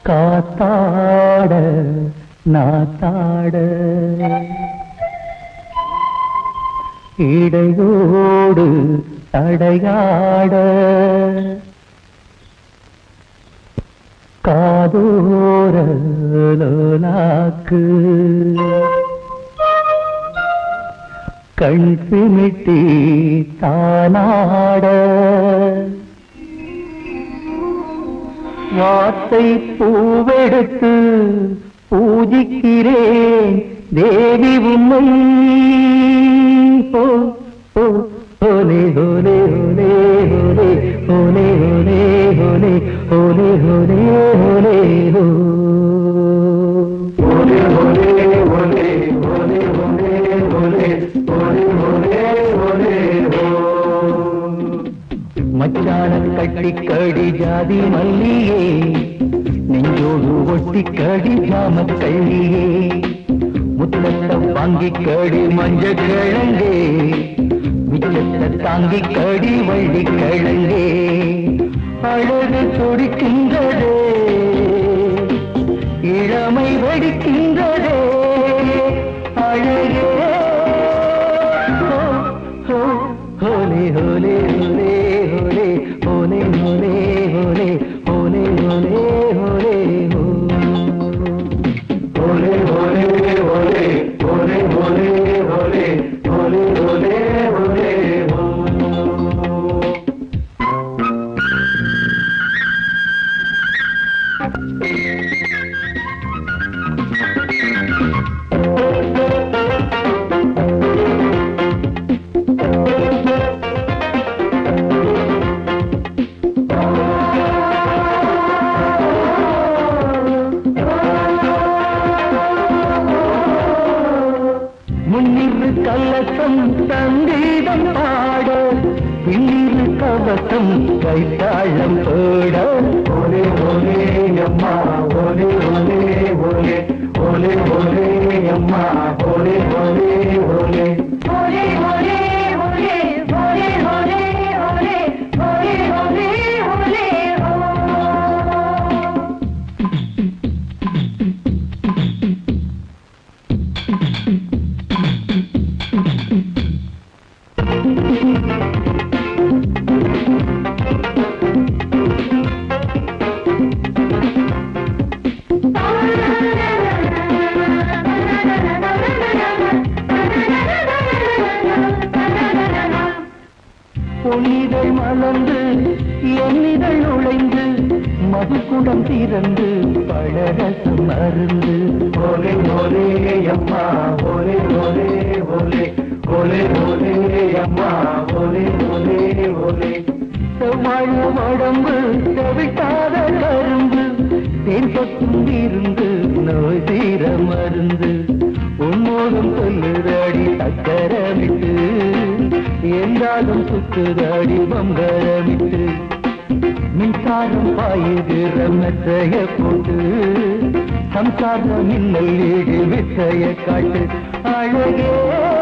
காத்தாட நாத்தாட இடையோடு தடையாட காதோர லோலாக்கு கண் சிமிட்டி தானாட வார்த்தை பூவெடுத்து பூஜிக்கிறேன் தேவி உம்மை ஓ ஓ ஓலே ஓலே ஓலே ஓலே ஓலே ஓலே ஓலே ஓலே ஓலே ஓலே ஓ ஓலே ஓலே ஓலே ஓலே ஓலே ஓலே ஓலே ஓலே ஓலே ஓ மச்சான கட்டி கடி ஜாதி மல்லியே நெஞ்சோடு ஒட்டி கடி ஜாம கள்ளியே முத்தத்தை வாங்கி கடி மஞ்ச கிழங்கே மிச்சத்தை தாங்கி கடி வள்ளி கிழங்கே அழகு துடிக்கின்றதே இளமை வெடிக்கின்றதே அழகே ஹோ, ஹோ, ஹோலே ஹோலே ஹோலே ஹோலே ஹோலே ஹோலே ஹோலே ஹோலே ஹோலே ஹோலே ஹோ ஓலே ஓலே ஓலே ஓலே ஓலே ஓலே ஓலே ஓலே ஓலே ஓ முன்னிரு கலசம் சங்கீதம் பாட பின்னிரு கவசம் கைத்தாளம் போட ஓலே ஓலே அம்மா ஓலே ஓலே ஓலே ஓலே ஓலே அம்மா ஓலே ஓலே ஓலே ஓலே ஓலே ஓலே ஓலே ஓலே ஓலே ஓலே ஓலே ஓலே ஓ பொன்னிதழ் மலர்ந்து எண்ணிதழ் நுழைந்து மதுக்குடம் திறந்து பழரசம் அருந்து ஓலே ஓலே அம்மா ஓலே ஓலே ஓலே ஓலே ஓலே அம்மா ஓலே ஓலே ஓலே செவ்வாழ உடம்பு செவிட்டாத கரும்பு தேன் சொத்தும் இருந்து நோய் தீர மருந்து உன்னோடும் சொல்லுதடி சக்கரமிட்டு என்றாலும் சுத்துதடி பம்பரமிட்டு மின்சாரம் பாயுகிற மெத்தைய போட்டு சம்சார மின்னல் ஈடு வித்தைய காட்டு அழகே